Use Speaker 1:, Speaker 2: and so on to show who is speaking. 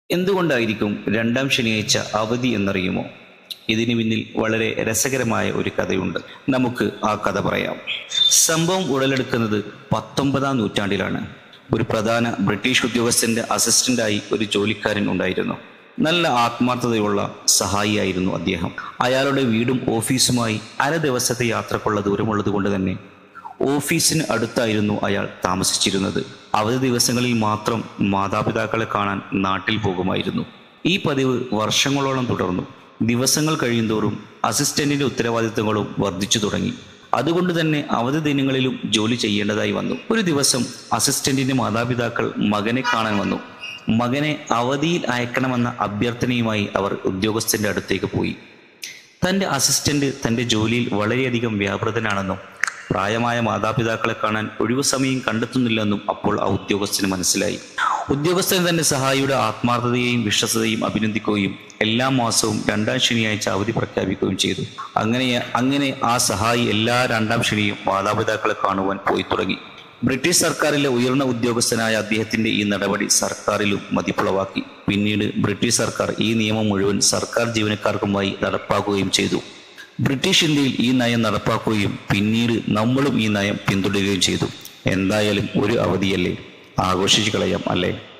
Speaker 1: എന്തുകൊണ്ടായിരിക്കും രണ്ടാം ശനിയാഴ്ച അവധി എന്നറിയുമോ ഇതിന് പിന്നിൽ വളരെ രസകരമായ ഒരു കഥയുണ്ട് നമുക്ക് ആ കഥ പറയാം സംഭവം ഉടലെടുക്കുന്നത് പത്തൊമ്പതാം നൂറ്റാണ്ടിലാണ് ഒരു പ്രധാന ബ്രിട്ടീഷ് ഉദ്യോഗസ്ഥന്റെ അസിസ്റ്റന്റായി ഒരു ജോലിക്കാരൻ ഉണ്ടായിരുന്നു നല്ല ആത്മാർത്ഥതയുള്ള സഹായിയായിരുന്നു അദ്ദേഹം അയാളുടെ വീടും ഓഫീസുമായി അര ദിവസത്തെ യാത്രക്കുള്ള ദൂരമുള്ളത് കൊണ്ട് തന്നെ ഓഫീസിന് അടുത്തായിരുന്നു അയാൾ താമസിച്ചിരുന്നത് അവധി ദിവസങ്ങളിൽ മാത്രം മാതാപിതാക്കളെ കാണാൻ നാട്ടിൽ പോകുമായിരുന്നു ഈ പതിവ് വർഷങ്ങളോളം തുടർന്നു ദിവസങ്ങൾ കഴിയുന്തോറും അസിസ്റ്റന്റിന്റെ ഉത്തരവാദിത്തങ്ങളും വർദ്ധിച്ചു തുടങ്ങി അതുകൊണ്ട് തന്നെ അവധി ദിനങ്ങളിലും ജോലി ചെയ്യേണ്ടതായി വന്നു ഒരു ദിവസം അസിസ്റ്റന്റിന്റെ മാതാപിതാക്കൾ മകനെ കാണാൻ വന്നു മകനെ അവധിയിൽ അയക്കണമെന്ന അഭ്യർത്ഥനയുമായി അവർ ഉദ്യോഗസ്ഥന്റെ അടുത്തേക്ക് പോയി തന്റെ അസിസ്റ്റന്റ് തന്റെ ജോലിയിൽ വളരെയധികം വ്യാപൃതനാണെന്നും പ്രായമായ മാതാപിതാക്കളെ കാണാൻ ഒഴിവു സമയം കണ്ടെത്തുന്നില്ലെന്നും അപ്പോൾ ആ ഉദ്യോഗസ്ഥന് മനസ്സിലായി ഉദ്യോഗസ്ഥൻ തന്റെ സഹായിയുടെ ആത്മാർത്ഥതയെയും വിശ്വസതയും അഭിനന്ദിക്കുകയും എല്ലാ മാസവും രണ്ടാം ശനിയാഴ്ച അവധി പ്രഖ്യാപിക്കുകയും ചെയ്തു അങ്ങനെ അങ്ങനെ ആ സഹായി എല്ലാ രണ്ടാം ശനിയും മാതാപിതാക്കളെ കാണുവാൻ പോയി തുടങ്ങി ബ്രിട്ടീഷ് സർക്കാരിലെ ഉയർന്ന ഉദ്യോഗസ്ഥനായ അദ്ദേഹത്തിന്റെ ഈ നടപടി സർക്കാരിലും മതിപ്പുളവാക്കി പിന്നീട് ബ്രിട്ടീഷ് സർക്കാർ ഈ നിയമം മുഴുവൻ സർക്കാർ ജീവനക്കാർക്കുമായി നടപ്പാക്കുകയും ചെയ്തു ബ്രിട്ടീഷ് ഇന്ത്യയിൽ ഈ നയം നടപ്പാക്കുകയും പിന്നീട് നമ്മളും ഈ നയം പിന്തുടരുകയും ചെയ്തു എന്തായാലും ഒരു അവധിയല്ലേ ആഘോഷിച്ചു കളയാം അല്ലേ